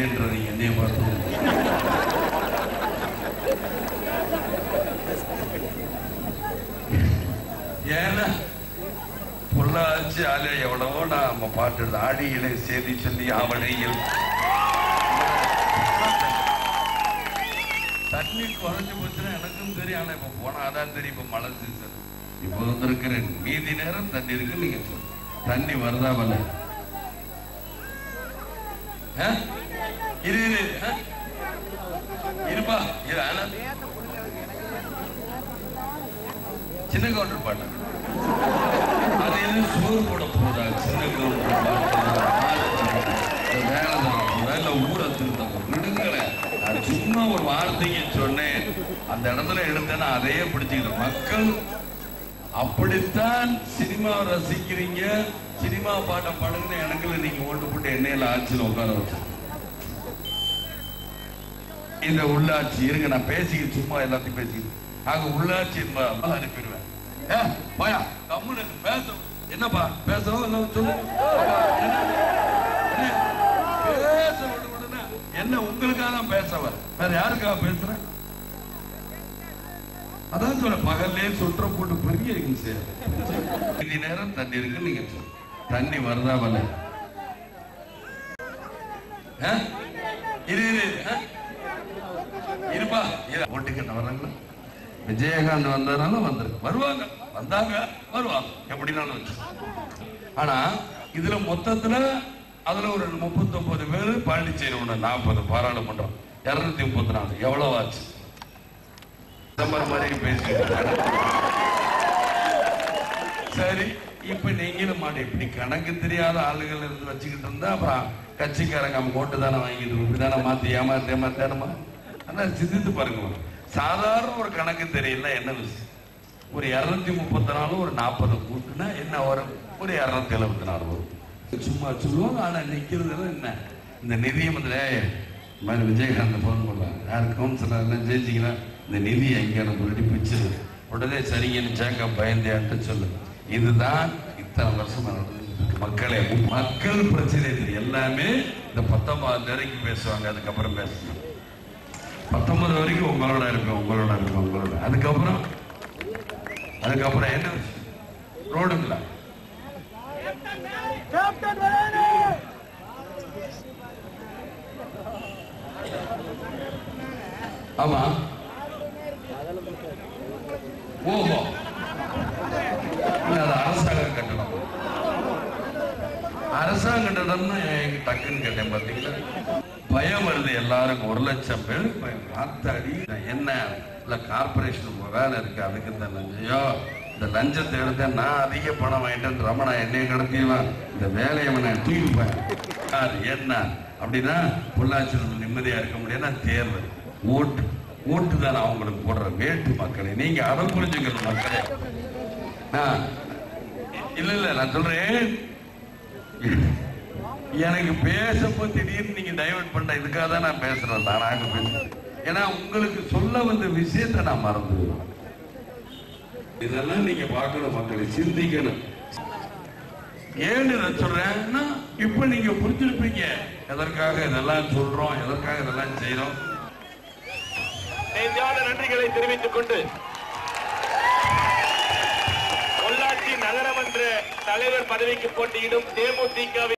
இல்லைன்றது என்னைய பார்த்து ஏன்னா பொள்ளாச்சி ஆலை எவ்வளவோ நாம பாட்டு ஆடியிலே செய்தி சொல்லி அவனையில் தண்ணி குறைஞ்சு போச்சுன்னா எனக்கும் தெரியும் ஆனா இப்ப போனா அதான் தெரியும் இப்ப மழை சீசன் இப்ப வந்திருக்கிறேன் மீதி நேரம் தண்ணி இருக்கு நீங்க சொல்லு. தண்ணி வருதா வரல ஆ? இரு இரு ஆ? இருப்பா இரு ஆனா சின்ன கவுண்டர் பாட்டு அது எது சோறு போட போதா சின்ன கவுண்டர் பாட்டு வேலை வேலை ஊரை திருத்த விடுங்களேன் நான் சும்மா ஒரு வார்த்தைக்கு சொன்னேன் அந்த இடத்துல எடுத்தேன்னா அதையே பிடிச்சுக்கிட்டு மக்கள் அப்படித்தான் சினிமா ரசிக்கிறீங்க சினிமா பாட்டை பாடுங்க எனக்குல நீங்க ஓட்டு போட்டு எண்ணெயில ஆட்சியில் உட்கார வச்சு இந்த உள்ளாட்சி இருங்க நான் பேசிக்கிட்டு சும்மா எல்லாத்தையும் பேசிக்கிட்டு ஆக உள்ளாட்சி என்பதால் அனுப்பிடுவேன் ஏ போயா கம்முனு பேச என்னப்பா பேசவும் இல்லை சொல்லு அப்பா, என்ன? என்ன? பேச விடு விடுனா. என்ன உங்களுக்காக தான் பேச வர வேற யாருக்காக பேசுறேன் அதான் சொல்ல பகல்லே சுற்ற போட்டு பெரிய இம்சை இனி நேரம் தண்ணி இருக்கு நீங்க சொல்லு. தண்ணி வருதா வரல ஆ? இரு இரு ஆ? இருப்பா இரு. ஓட்டுக்கிட்ட வர்றாங்களா விஜயகாந்த் வந்ததுனால வந்திருக்கு வருவாங்க வந்தாங்க வருவாங்க எப்படினாலும் வச்சு ஆனா இதுல மொத்தத்துல அதுல ஒரு முப்பத்தி ஒன்பது பேர் பாண்டிச்சேரி ஒண்ணு நாற்பது பாராளுமன்றம் இருநூத்தி முப்பத்தி நாலு எவ்வளவு ஆச்சு டிசம்பர் மாதிரி பேசிட்டு சரி இப்ப நீங்களும் மாட்டேன் இப்படி கணக்கு தெரியாத ஆளுகள் இருந்து வச்சுக்கிட்டு இருந்தா அப்புறம் கட்சிக்காரங்க அவங்க ஓட்டு தானே வாங்கிட்டு இப்படிதானே மாத்தி ஏமாத்தி ஏமாத்தானமா ஆனா சிந்தித்து பாருங்க சாதாரண ஒரு கணக்கு தெரியல என்ன விஷயம் ஒரு இருநூத்தி முப்பத்தி நாலு ஒரு நாற்பது கூட்டுனா என்ன வரும் ஒரு இருநூத்தி எழுபத்தி நாலு வரும் சும்மா சொல்லுவாங்க ஆனா நிக்கிறது என்ன இந்த நிதியமத்துல இந்த மாதிரி விஜயகாந்த் போன் பண்ணுவாங்க யார் கவுன்சிலர் எல்லாம் ஜெயிச்சிங்கன்னா இந்த நிதி எங்க நம்ம ரெடி பிடிச்சிரு உடனே சரிங்கன்னு ஜேக்க பயந்தேன்ட்டு சொல்லு இதுதான் இத்தனை வருஷமா நடந்துட்டு இருக்கு. மக்களே மக்கள் பிரச்சனை இது எல்லாமே இந்த பத்தொன்பது வரைக்கும் பேசுவாங்க அதுக்கப்புறம் பேசுவாங்க பத்தொன்பது வரைக்கும் உங்களோட இருப்பேன் உங்களோட இருப்பேன் உங்களோட அதுக்கப்புறம் அதுக்கப்புறம் என்ன விஷயம் ரோடுங்களா ஆமா ஓஹோ இல்ல, அது அரசாங்க கட்டணம் அரசாங்க கட்டணம்னு எனக்கு டக்குன்னு கேட்டேன் பாத்தீங்களா பயம் வருது எல்லாருக்கும் ஒரு லட்சம் பேர் பயம். ஆத்தாடி நான் என்ன இல்ல கார்பரேஷன் வேலை இருக்கு அதுக்கு இந்த லஞ்சையோ இந்த லஞ்சத்தை எடுத்தேன் நான் அதிக பணம் வாங்கிட்டேன் ரமணா என்னைய கடத்திடுவான் இந்த வேலையை நான் தூக்கிப்பேன் யார் என்ன அப்படின்னா பொள்ளாச்சியில் நிம்மதியா இருக்க முடியும்னா தேர்தல் ஓட்டு ஓட்டு தானே அவங்களுக்கு போடுற வேட்டு மக்களை நீங்க அதை புரிஞ்சுக்கணும் மக்களே நான் இல்ல இல்ல நான் சொல்றேன் எனக்கு பேசப்போ திடீர்னு நீங்க டைவர்ட் பண்ண இதுக்காக தான் நான் பேசுறேன் தானாக பேசுறேன் ஏன்னா உங்களுக்கு சொல்ல வந்த விஷயத்தை நான் மறந்துடுவேன் இதெல்லாம் நீங்க பார்க்கணும் மக்களை சிந்திக்கணும் ஏன்னு நான் சொல்றேன்னா இப்ப நீங்க புரிஞ்சிருப்பீங்க எதற்காக இதெல்லாம் சொல்றோம் எதற்காக இதெல்லாம் செய்யறோம் நெஞ்சான நன்றிகளை தெரிவித்துக் கொண்டு பொள்ளாச்சி நகரமன்ற தலைவர் பதவிக்கு போட்டியிடும் தேமுதிக